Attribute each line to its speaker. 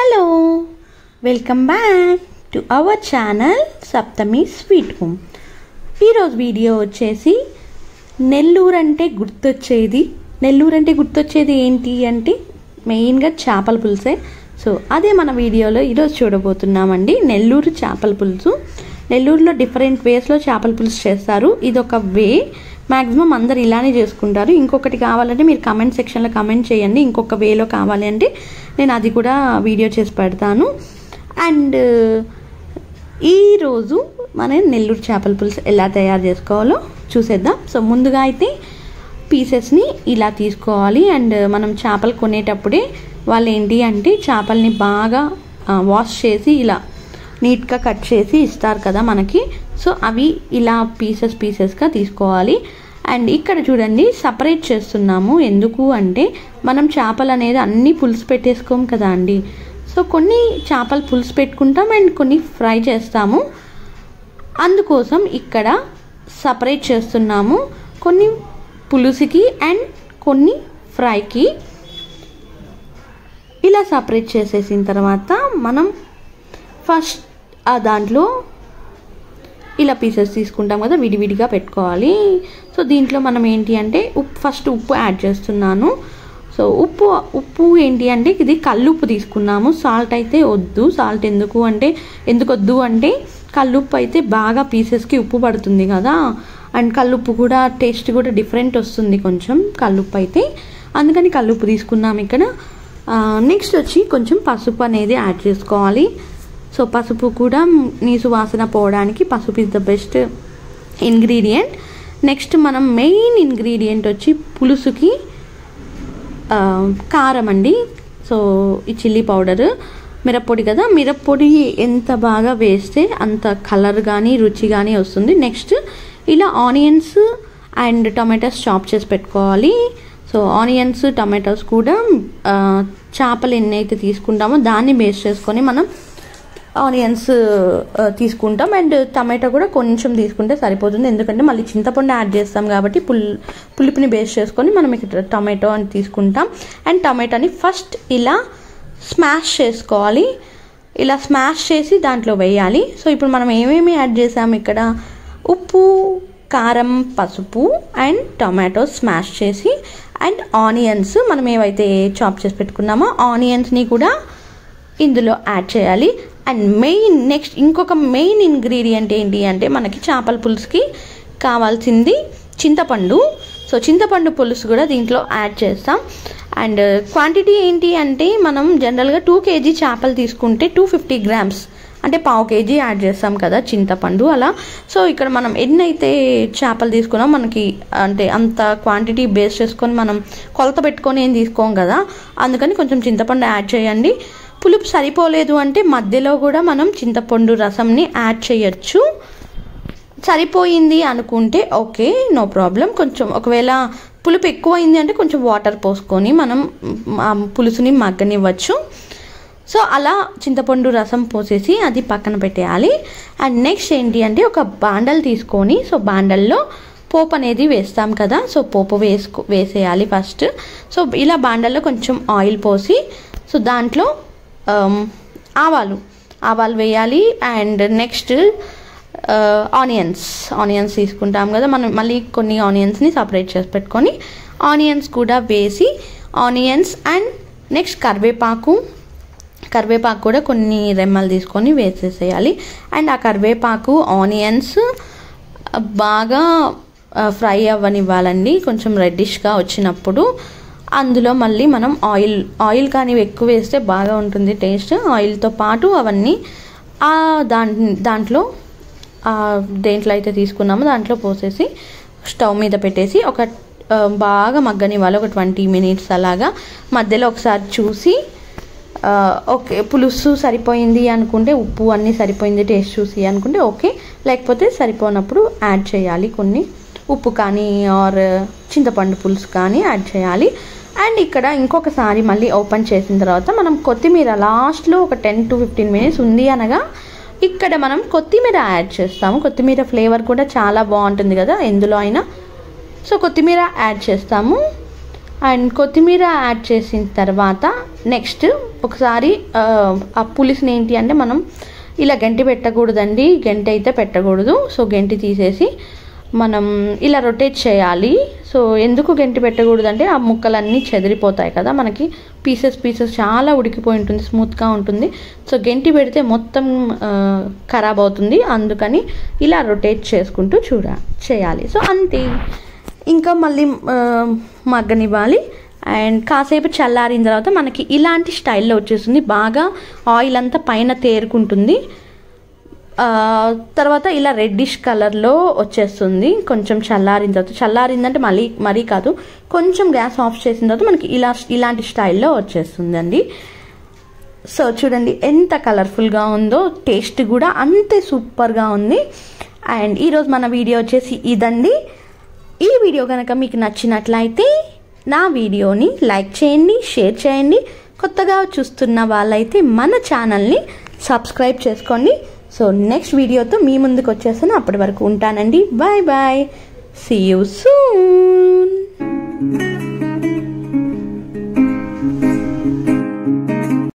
Speaker 1: hello welcome back to our channel Saptami sweet home ఈరోజు video వచ్చేసి నెల్లూరు అంటే గుర్తొచ్చేది నెల్లూరు అంటే గుర్తొచ్చేది ఏంటి అంటే మెయిన్గా చేపల పులుసే సో అదే మన వీడియోలో ఈరోజు చూడబోతున్నామండి నెల్లూరు చేపల పులుసు నెల్లూరులో డిఫరెంట్ వేస్లో చేపల పులుసు చేస్తారు ఇది ఒక వే మ్యాక్సిమం అందరు ఇలానే చేసుకుంటారు ఇంకొకటి కావాలంటే మీరు కమెంట్ సెక్షన్లో కమెంట్ చేయండి ఇంకొక వేలో కావాలి అంటే నేను అది కూడా వీడియో చేసి పెడతాను అండ్ ఈరోజు మన నెల్లూరు చేపల పులుసు ఎలా తయారు చేసుకోవాలో చూసేద్దాం సో ముందుగా అయితే పీసెస్ని ఇలా తీసుకోవాలి అండ్ మనం చేపలు కొనేటప్పుడే వాళ్ళు ఏంటి అంటే చేపల్ని బాగా వాష్ చేసి ఇలా నీట్గా కట్ చేసి ఇస్తారు కదా మనకి సో అవి ఇలా పీసెస్ పీసెస్గా తీసుకోవాలి అండ్ ఇక్కడ చూడండి సపరేట్ చేస్తున్నాము ఎందుకు అంటే మనం చేపలు అనేది అన్నీ పులుసు పెట్టేసుకోం కదా అండి సో కొన్ని చేపలు పులుసు పెట్టుకుంటాం అండ్ కొన్ని ఫ్రై చేస్తాము అందుకోసం ఇక్కడ సపరేట్ చేస్తున్నాము కొన్ని పులుసుకి అండ్ కొన్ని ఫ్రైకి ఇలా సపరేట్ చేసేసిన తర్వాత మనం ఫస్ట్ ఆ దాంట్లో ఇలా పీసెస్ తీసుకుంటాం కదా విడివిడిగా పెట్టుకోవాలి సో దీంట్లో మనం ఏంటి అంటే ఉప్పు ఫస్ట్ ఉప్పు యాడ్ చేస్తున్నాను సో ఉప్పు ఉప్పు ఏంటి అంటే ఇది కల్లుప్పు తీసుకున్నాము సాల్ట్ అయితే వద్దు సాల్ట్ ఎందుకు అంటే ఎందుకు వద్దు అంటే కల్లుప్పు అయితే బాగా పీసెస్కి ఉప్పు పడుతుంది కదా అండ్ కల్లుప్పు కూడా టేస్ట్ కూడా డిఫరెంట్ వస్తుంది కొంచెం కల్లుప్పు అయితే అందుకని కల్లుప్పు తీసుకున్నాము ఇక్కడ నెక్స్ట్ వచ్చి కొంచెం పసుపు అనేది యాడ్ చేసుకోవాలి సో పసుపు కూడా నీసు వాసన పోవడానికి పసుపు is the best ingredient next మనం మెయిన్ ఇంగ్రీడియంట్ వచ్చి పులుసుకి కారం అండి సో ఈ చిల్లీ పౌడర్ మిరప్పొడి కదా మిరప్పొడి ఎంత బాగా వేస్తే అంత కలర్ కానీ రుచి కానీ వస్తుంది నెక్స్ట్ ఇలా ఆనియన్స్ అండ్ టొమాటోస్ చాప్ చేసి పెట్టుకోవాలి సో ఆనియన్స్ టమాటోస్ కూడా చేపలు ఎన్నైతే తీసుకుంటామో దాన్ని బేస్ చేసుకొని మనం ఆనియన్స్ తీసుకుంటాం అండ్ టమాటో కూడా కొంచెం తీసుకుంటే సరిపోతుంది ఎందుకంటే మళ్ళీ చింతపండు యాడ్ చేస్తాం కాబట్టి పుల్ పులుపుని బేస్ చేసుకొని మనం ఇక్కడ టమాటో అని తీసుకుంటాం అండ్ టమాటోని ఫస్ట్ ఇలా స్మాష్ చేసుకోవాలి ఇలా స్మాష్ చేసి దాంట్లో వేయాలి సో ఇప్పుడు మనం ఏమేమి యాడ్ చేసాము ఇక్కడ ఉప్పు కారం పసుపు అండ్ టొమాటో స్మాష్ చేసి అండ్ ఆనియన్స్ మనం ఏవైతే చాప్ చేసి పెట్టుకున్నామో ఆనియన్స్ని కూడా ఇందులో యాడ్ చేయాలి అండ్ మెయిన్ నెక్స్ట్ ఇంకొక మెయిన్ ఇంగ్రీడియంట్ ఏంటి అంటే మనకి చేపల పులుసుకి కావాల్సింది చింతపండు సో చింతపండు పులుసు కూడా దీంట్లో యాడ్ చేస్తాం అండ్ క్వాంటిటీ ఏంటి అంటే మనం జనరల్గా టూ కేజీ చేపలు తీసుకుంటే టూ ఫిఫ్టీ గ్రామ్స్ అంటే పావు కేజీ యాడ్ చేస్తాం కదా చింతపండు అలా సో ఇక్కడ మనం ఎన్నైతే చేపలు తీసుకున్నాం మనకి అంటే అంత క్వాంటిటీ బేస్ చేసుకొని మనం కొలత పెట్టుకొని ఏం తీసుకోం కదా అందుకని కొంచెం చింతపండు యాడ్ చేయండి పులుపు సరిపోలేదు అంటే మధ్యలో కూడా మనం చింతపండు రసంని యాడ్ చేయొచ్చు సరిపోయింది అనుకుంటే ఓకే నో ప్రాబ్లం కొంచెం ఒకవేళ పులుపు ఎక్కువైంది అంటే కొంచెం వాటర్ పోసుకొని మనం పులుసుని మగ్గనివ్వచ్చు సో అలా చింతపండు రసం పోసేసి అది పక్కన పెట్టేయాలి అండ్ నెక్స్ట్ ఏంటి అంటే ఒక బాండల్ తీసుకొని సో బాండల్లో పోపు అనేది వేస్తాం కదా సో పోపు వేసుకో వేసేయాలి ఫస్ట్ సో ఇలా బాండల్లో కొంచెం ఆయిల్ పోసి సో దాంట్లో ఆవాలు ఆవాలు వేయాలి అండ్ నెక్స్ట్ ఆనియన్స్ ఆనియన్స్ తీసుకుంటాం కదా మనం మళ్ళీ కొన్ని ఆనియన్స్ని సపరేట్ చేసి పెట్టుకొని ఆనియన్స్ కూడా వేసి ఆనియన్స్ అండ్ నెక్స్ట్ కరివేపాకు కరివేపాకు కూడా కొన్ని రెమ్మలు తీసుకొని వేసేసేయాలి అండ్ ఆ కరివేపాకు ఆనియన్స్ బాగా ఫ్రై అవ్వనివ్వాలండి కొంచెం రెడ్డిష్గా వచ్చినప్పుడు అందులో మళ్ళీ మనం ఆయిల్ ఆయిల్ కానీ ఎక్కువ వేస్తే బాగా ఉంటుంది టేస్ట్ ఆయిల్తో పాటు అవన్నీ ఆ దా దాంట్లో దేంట్లో అయితే తీసుకున్నామో దాంట్లో పోసేసి స్టవ్ మీద పెట్టేసి ఒక బాగా మగ్గనివ్వాలి ఒక ట్వంటీ మినిట్స్ అలాగా మధ్యలో ఒకసారి చూసి ఓకే పులుసు సరిపోయింది అనుకుంటే ఉప్పు అన్నీ సరిపోయింది టేస్ట్ చూసి అనుకుంటే ఓకే లేకపోతే సరిపోనప్పుడు యాడ్ చేయాలి కొన్ని ఉప్పు కానీ ఆర్ చింతపండు పులుసు కానీ యాడ్ చేయాలి అండ్ ఇక్కడ ఇంకొకసారి మళ్ళీ ఓపెన్ చేసిన తర్వాత మనం కొత్తిమీర లాస్ట్లో ఒక టెన్ టు ఫిఫ్టీన్ మినిట్స్ ఉంది అనగా ఇక్కడ మనం కొత్తిమీర యాడ్ చేస్తాము కొత్తిమీర ఫ్లేవర్ కూడా చాలా బాగుంటుంది కదా ఎందులో అయినా సో కొత్తిమీర యాడ్ చేస్తాము అండ్ కొత్తిమీర యాడ్ చేసిన తర్వాత నెక్స్ట్ ఒకసారి ఆ, ఆ పులుసుని ఏంటి అంటే మనం ఇలా గంటి పెట్టకూడదండి గంటి అయితే పెట్టకూడదు సో గంటి తీసేసి మనం ఇలా రొటేట్ చేయాలి సో ఎందుకు గంటి పెట్టకూడదు అంటే ఆ ముక్కలన్నీ చెదిరిపోతాయి కదా మనకి పీసెస్ పీసెస్ చాలా ఉడికిపోయి ఉంటుంది స్మూత్గా ఉంటుంది సో గంటి పెడితే మొత్తం ఆ, ఖరాబ్ అవుతుంది అందుకని ఇలా రొటేట్ చేసుకుంటూ చూడ చేయాలి సో అంతే ఇంకా మళ్ళీ ఆ, మగ్గనివ్వాలి అండ్ కాసేపు చల్లారిన తర్వాత మనకి ఇలాంటి స్టైల్లో వచ్చేస్తుంది బాగా ఆయిల్ అంతా పైన తేరుకుంటుంది ఆ, తర్వాత ఇలా రెడ్డిష్ కలర్లో వచ్చేస్తుంది కొంచెం చల్లారిన తర్వాత చల్లారిందంటే మళ్ళీ మరీ కాదు కొంచెం గ్యాస్ ఆఫ్ చేసిన తర్వాత మనకి ఇలా ఇలాంటి స్టైల్లో వచ్చేస్తుందండి సో చూడండి ఎంత కలర్ఫుల్గా ఉందో టేస్ట్ కూడా అంతే సూపర్గా ఉంది అండ్ ఈరోజు మన వీడియో వచ్చేసి ఇదండి ఈ వీడియో కనుక మీకు నచ్చినట్లయితే నా వీడియోని లైక్ చేయండి షేర్ చేయండి కొత్తగా చూస్తున్న వాళ్ళైతే మన ఛానల్ని సబ్స్క్రైబ్ చేసుకోండి సో నెక్స్ట్ వీడియోతో మీ ముందుకు వచ్చేస్తాను అప్పటి వరకు ఉంటానండి bye bye see you soon